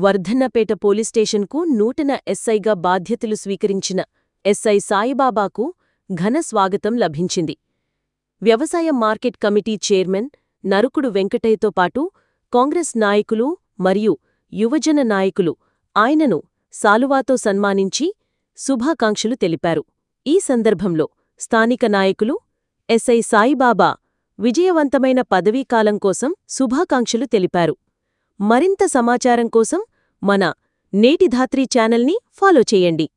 Wardhannapet police స్టేషన్కు నూతన ఎస్ఐగా బాధ్యతలు స్వీకరించిన ఎస్ఐ సాయిబాబాకు ఘన స్వాగతం లభించింది వ్యవసాయ మార్కెట్ కమిటీ చైర్మన్ నరుకుడు వెంకటయ్యతో పాటు కాంగ్రెస్ నాయకులు మరియు యువజన నాయకులు ఆయనను సాలువాతో సన్మానించి శుభాకాంక్షలు తెలిపారు ఈ సందర్భంలో స్థానిక నాయకులు ఎస్ఐ సాయిబాబా విజయవంతమైన పదవీకాలం కోసం శుభాకాంక్షలు తెలిపారు మరింత సమాచారం కోసం మన నేటి ధాత్రి ఛానల్ని ఫాలో చేయండి